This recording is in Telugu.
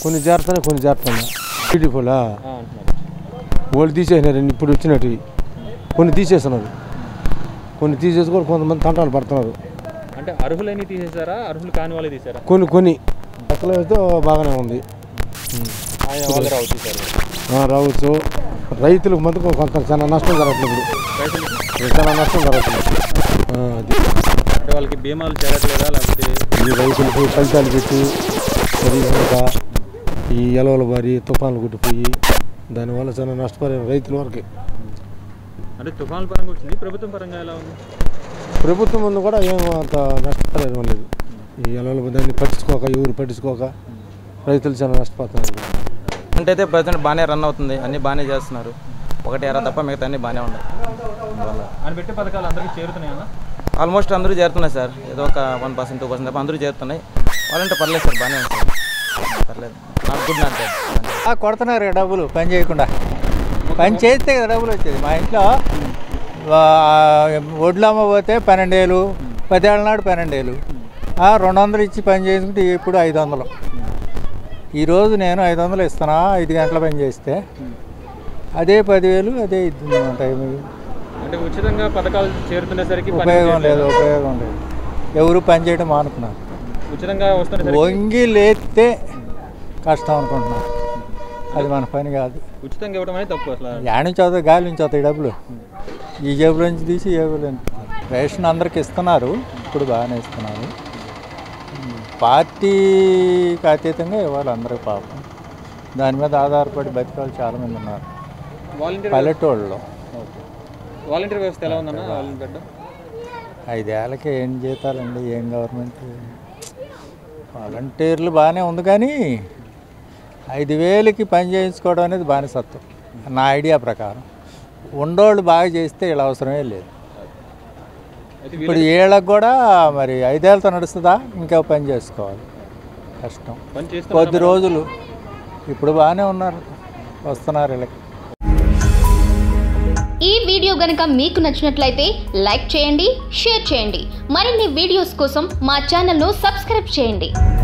కొన్ని జారుతున్నాయి కొన్ని జారుతున్నాయి బ్యూటిఫుల్లా ఆ, అంటున్నారు వాళ్ళు తీసేసినారు ఇప్పుడు వచ్చినట్టు కొన్ని తీసేస్తున్నారు కొన్ని తీసేసి కూడా కొంతమంది తంటాలు పడుతున్నారు అంటే అర్హులని తీసేశారా అర్హులు కాని వాళ్ళే తీసారా కొన్ని కొన్ని అసలు అయితే బాగానే ఉంది ఆయన వాళ్ళు రావు తీశారు ఆ, రావచ్చు రైతులకు మటుకు కొంత చాలా నష్టం జరగట్లేదు రైతులకి ఇప్పుడు చాలా నష్టం జరగట్లేదు ఆ, అది అంటే వాళ్ళకి బీమాలు చేరట్లేదా లేకపోతే ఈ రైతులకు ఫలితాలు పెట్టి మరి కనుక ఈ ఎలవల బారి తుఫాన్లు కొట్టిపోయి దానివల్ల చాలా నష్టపోయారు రైతుల వరకు అంటే తుఫాన్ పరంగా వచ్చింది ప్రభుత్వం పరంగా ఎలా ఉంది ప్రభుత్వం ముందు కూడా ఏం అంత నష్టపోలేదు లేదు ఈ ఎలవల దాన్ని పట్టించుకోక ఎవరు పట్టించుకోక రైతులు చాలా నష్టపోతున్నారు అంటే అయితే ప్రజెంట్ బాగానే రన్ అవుతుంది అన్నీ బాగానే చేస్తున్నారు ఒకటి ఎరా తప్ప మిగతా అన్నీ బాగానే ఉన్నాయి ఆయన పెట్టే పథకాలు అందరికీ చేరుతున్నాయన్నా ఆల్మోస్ట్ అందరూ చేరుతున్నాయి సార్ ఏదో ఒక వన్ పర్సెంట్ టూ పర్సెంట్ తప్ప అందరూ చేరుతున్నాయి వాళ్ళంటే పర్లేదు సార్ బాగానే ఉంది సార్ పర్లేదు నాకు గుడ్ నాట్ ఆ, కొడుతున్నారు డబ్బులు పని చేయకుండా పని చేస్తే కదా డబ్బులు వచ్చేది మా ఇంట్లో ఆ, వడ్లు అమ్మబోతే పన్నెండేలు పదేళ్ళ నాడు పన్నెండేలు ఆ, రెండు వందలు ఇచ్చి పని చేసుకుంటే ఇప్పుడు ఐదు వందలు ఈరోజు నేను ఐదు వందలు ఇస్తానా ఐదు గంటల పని చేస్తే అదే పదివేలు అదే ఇద్ది టైం అంటే ఉచితంగా పథకాలు చేరుతునేసరికి పని ఉపయోగం లేదు చేయట్లేదా? ఉపయోగం లేదు ఎవరు పని చేయడం మానుకున్నారు ఉచితంగా వస్తున్నసరికి వంగి లేస్తే కష్టం అనుకుంటున్నారు అది మన పని కాదు ఉచితంగా ఇవ్వడం అనేది తప్పు అసలు యాడ్ నుంచి అవుతాయి గాలి నుంచి అవుతాయి డబ్బులు ఈ జేబులో నుంచి తీసి ఈ జేబులో నుంచి రేషన్ అందరికి ఇస్తున్నారు ఇప్పుడు బాగానే ఇస్తున్నారు ఉమ్, పార్టీకి అతీతంగా ఇవ్వాలి అందరికి పాపం దాని మీద ఆధారపడి బతికాలు చాలామంది ఉన్నారు వాలంటీర్ పల్లెటూళ్ళలో వాలంటీర్ వ్యవస్థ ఎలా ఉందన్న వాలంటీర్ పెట్టడం ఐదేళ్ళకి ఏం జీతాలండి ఏం గవర్నమెంట్ వాలంటీర్లు బాగానే ఉంది కానీ ఐదు వేలకి పని చేయించుకోవడం అనేది బానిసత్వం నా ఐడియా ప్రకారం ఉండోళ్ళు బాగా చేస్తే ఇలా అవసరమే లేదు అయితే ఇప్పుడు వీళ్ళకి కూడా మరి ఐదేళ్ళతో నడుస్తుందా ఇంకా పని చేసుకోవాలి కష్టం పని చేస్తున్నారు కొద్ది రోజులు ఇప్పుడు బాగానే ఉన్నారు వస్తున్నారు వీళ్ళకి ఈ వీడియో గనుక మీకు నచ్చినట్లయితే లైక్ చేయండి షేర్ చేయండి మరిన్ని వీడియోస్ కోసం మా ఛానల్ను సబ్స్క్రైబ్ చేయండి